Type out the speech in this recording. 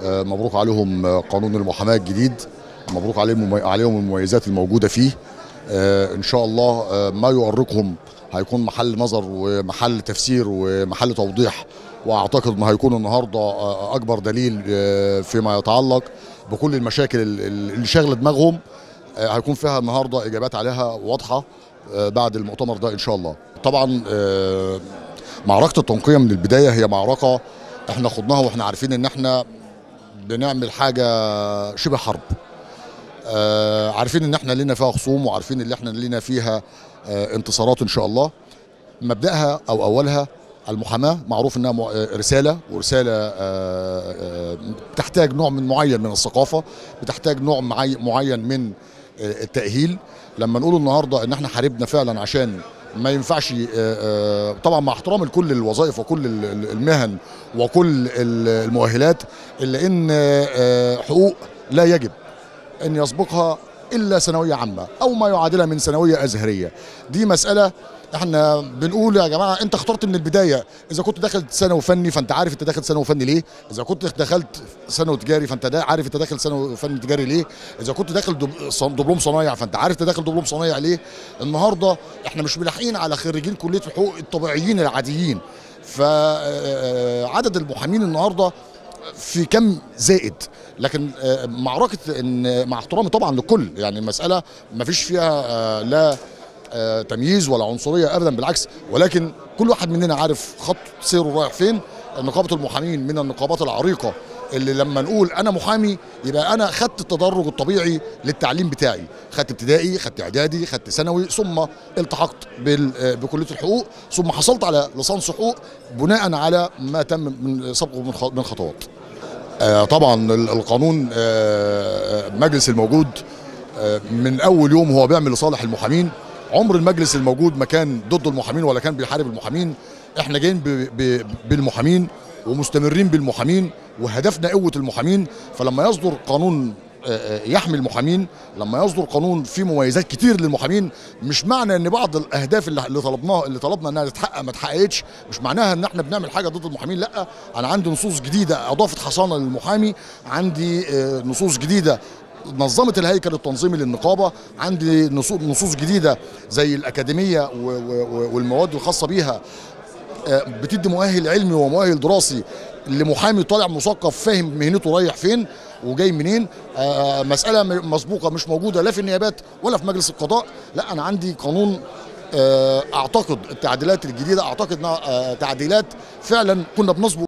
آه، مبروك عليهم آه، قانون المحاماه الجديد مبروك عليهم عليهم المميزات الموجوده فيه آه، ان شاء الله آه، ما يؤرقهم هيكون محل نظر ومحل تفسير ومحل توضيح واعتقد انه هيكون النهارده آه، اكبر دليل آه، فيما يتعلق بكل المشاكل ال- ال- اللي شاغله دماغهم آه، هيكون فيها النهارده اجابات عليها واضحه آه، بعد المؤتمر ده ان شاء الله طبعا آه، معركه التنقيه من البدايه هي معركه احنا خضناها واحنا عارفين ان احنا بنعمل حاجه شبه حرب آه، عارفين ان احنا لينا فيها خصوم وعارفين ان احنا لينا فيها آه، انتصارات ان شاء الله مبداها او اولها المحاماه معروف انها مع- آه، رساله ورساله آه، آه، بتحتاج نوع من معين من الثقافه بتحتاج نوع معي- معين من آه، التاهيل لما نقول النهارده ان احنا حاربنا فعلا عشان ما ينفعش آه، آه، طبعا مع احترام لكل الوظائف وكل ال- ال- المهن وكل ال- المؤهلات الا ان آه، حقوق لا يجب ان يسبقها الا ثانويه عامه او ما يعادلها من ثانويه ازهريه دي مساله احنا بنقول يا جماعه انت اخترت من البدايه اذا كنت داخل ثانوي فني فانت عارف انت داخل ثانوي فني ليه اذا كنت دخلت ثانوي تجاري فانت دا عارف انت داخل ثانوي فني تجاري ليه اذا كنت داخل دب- ص- دبلوم صنايع فانت عارف انت داخل دبلوم صنايع ليه النهارده احنا مش ملاحقين على خريجين كليه الحقوق الطبيعيين العاديين فعدد المحامين النهارده في كم زائد لكن آه، معركه ان مع احترامي طبعا للكل يعني المساله ما فيش فيها آه، لا آه، تمييز ولا عنصريه ابدا بالعكس ولكن كل واحد مننا عارف خط سيره رايح فين نقابه المحامين من النقابات العريقه اللي لما نقول انا محامي يبقى انا خدت التدرج الطبيعي للتعليم بتاعي خدت ابتدائي خدت اعدادي خدت ثانوي ثم التحقت بال- آه، بكليه الحقوق ثم حصلت على ليسانس حقوق بناء على ما تم من سبقه من خ- من خطوات آه، طبعا ال- القانون آه، مجلس الموجود آه، من اول يوم هو بيعمل لصالح المحامين عمر المجلس الموجود ما كان ضد المحامين ولا كان بيحارب المحامين احنا جايين ب- ب- بالمحامين ومستمرين بالمحامين وهدفنا قوه المحامين فلما يصدر قانون آه، آه، يحمي المحامين لما يصدر قانون فيه مميزات كتير للمحامين مش معنى ان بعض الاهداف اللي اللي طلبناها اللي طلبنا انها تتحقق ما اتحققتش مش معناها ان احنا بنعمل حاجه ضد المحامين لا انا عندي نصوص جديده اضافت حصانه للمحامي عندي آه، نصوص جديده نظمت الهيكل التنظيمي للنقابه عندي نصوص نصوص جديده زي الاكاديميه و- و- و- والمواد الخاصه بيها آه، بتدي مؤهل علمي ومؤهل دراسي لمحامي طالع مثقف فاهم مهنته رايح فين وجاي منين آه، مساله م- مسبوقه مش موجوده لا في النيابات ولا في مجلس القضاء لا انا عندي قانون آه، اعتقد التعديلات الجديده اعتقد انها آه، تعديلات فعلا كنا بنصبر